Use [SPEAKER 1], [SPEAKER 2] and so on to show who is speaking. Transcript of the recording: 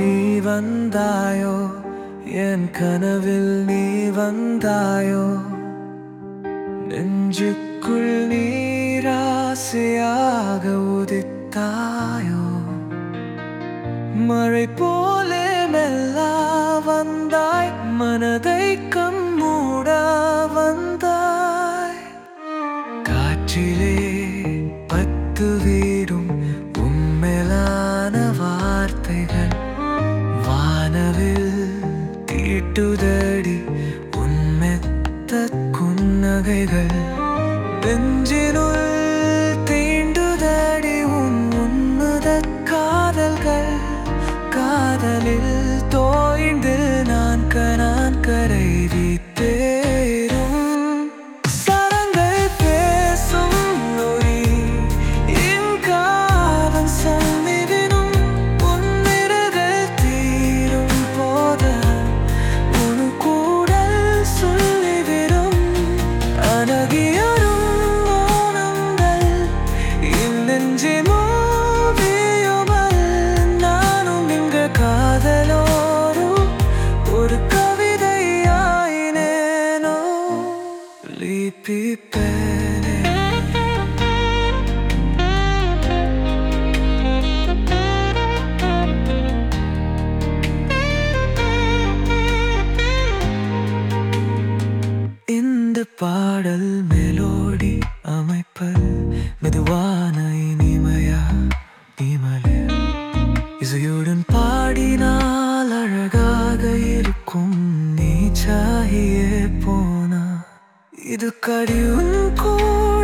[SPEAKER 1] நீ வந்தாயோ என் கனவில் நீ வந்தாயோ நெஞ்சுக்குள் நீராசையாக உதித்தாயோ மழை போலே மெல்ல வந்தாய் மனதை கம்மூட வந்தாய் காற்றிலே பத்து வீடும் உம்மெலான வார்த்தைகள் வானவில் தீட்டுதடி உன்மெத்த குன்னகைகள் நெஞ்சினுள் தீண்டுதடி உன் உன்னுத காதல்கள் காதலில் தோய்ந்து நான் கனான் கரைதி தேரும் சரங்கள் பேசும் நொறி என் காதல் சந்நிதினும் உன்னிறகள் தீரும் போத உன் கூடல் சொல்லிவிடும் அழகியரும் ஓணங்கள் என் நெஞ்சின் ஓவியமல் நானும் இங்க காதலோரும் ஒரு கவிதையாயினேனோ லிபிப்பேனே இந்த பாடல் மெலோடி அமைப்பல் மெதுவான இனிமையா இமலில் இசையுடன் பாடினால் அழகாக இருக்கும் நீ சாகியே போனா இது கடியும் கூட